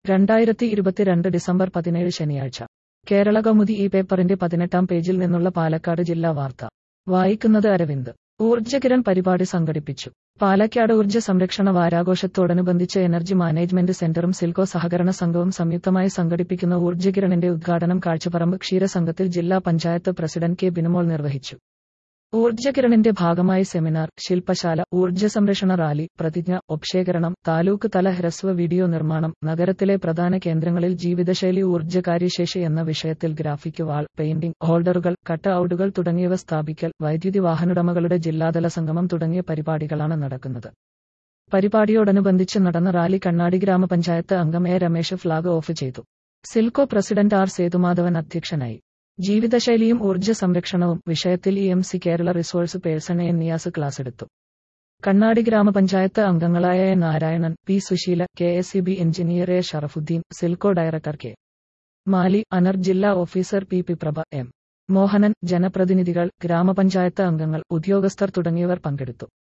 രണ്ടായിരത്തി ഇരുപത്തിരണ്ട് ഡിസംബർ പതിനേഴ് ശനിയാഴ്ച കേരള കൗമുദി ഈ പേപ്പറിന്റെ പതിനെട്ടാം പേജിൽ നിന്നുള്ള പാലക്കാട് ജില്ലാ വാർത്ത വായിക്കുന്നത് അരവിന്ദ് ഊർജ്ജകിരൺ പരിപാടി സംഘടിപ്പിച്ചു പാലക്കാട് ഊർജ്ജ സംരക്ഷണ വാരാഘോഷത്തോടനുബന്ധിച്ച് എനർജി മാനേജ്മെന്റ് സെന്ററും സിൽക്കോ സഹകരണ സംഘവും സംയുക്തമായി സംഘടിപ്പിക്കുന്ന ഊർജ്ജകിരണിന്റെ ഉദ്ഘാടനം കാഴ്ചപ്പറമ്പ് ക്ഷീരസംഘത്തിൽ ജില്ലാ പഞ്ചായത്ത് പ്രസിഡന്റ് കെ ബിനുമോൾ നിർവഹിച്ചു ഊർജ്ജകിരണിന്റെ ഭാഗമായി സെമിനാർ ശില്പശാല ഊർജ്ജ സംരക്ഷണ റാലി പ്രതിജ്ഞ ഒപ്ശേകരണം താലൂക്ക് തല ഹ്രസ്വ വീഡിയോ നിർമ്മാണം നഗരത്തിലെ പ്രധാന കേന്ദ്രങ്ങളിൽ ജീവിതശൈലി ഊർജ്ജകാര്യശേഷി എന്ന വിഷയത്തിൽ ഗ്രാഫിക് വാൾ പെയിന്റിംഗ് ഹോൾഡറുകൾ കട്ട് ഔട്ടുകൾ തുടങ്ങിയവ സ്ഥാപിക്കൽ വൈദ്യുതി വാഹനോടമകളുടെ ജില്ലാതല സംഗമം തുടങ്ങിയ പരിപാടികളാണ് നടക്കുന്നത് പരിപാടിയോടനുബന്ധിച്ച് നടന്ന റാലി കണ്ണാടി ഗ്രാമപഞ്ചായത്ത് അംഗം എ രമേശ് ഫ്ളാഗ് ഓഫ് ചെയ്തു സിൽക്കോ പ്രസിഡന്റ് ആർ സേതുമാധവൻ അധ്യക്ഷനായി ജീവിതശൈലിയും ഊർജ്ജ സംരക്ഷണവും വിഷയത്തിൽ E M C Kerala resource person N Niyas class എടുത്തു കണ്ണാടി ഗ്രാമപഞ്ചായത്ത് അംഗങ്ങളായ A Narayanan P Susheela K S C B engineer A Sharafudheen Silco director K മാലി അനർ ജില്ലാ officer P P Prabha M Mohanan ജനപ്രതിനിധികൾ ഗ്രാമപഞ്ചായത്ത് അംഗങ്ങൾ ഉദ്യോഗസ്ഥർ തുടങ്ങിയവർ പങ്കെടുത്തു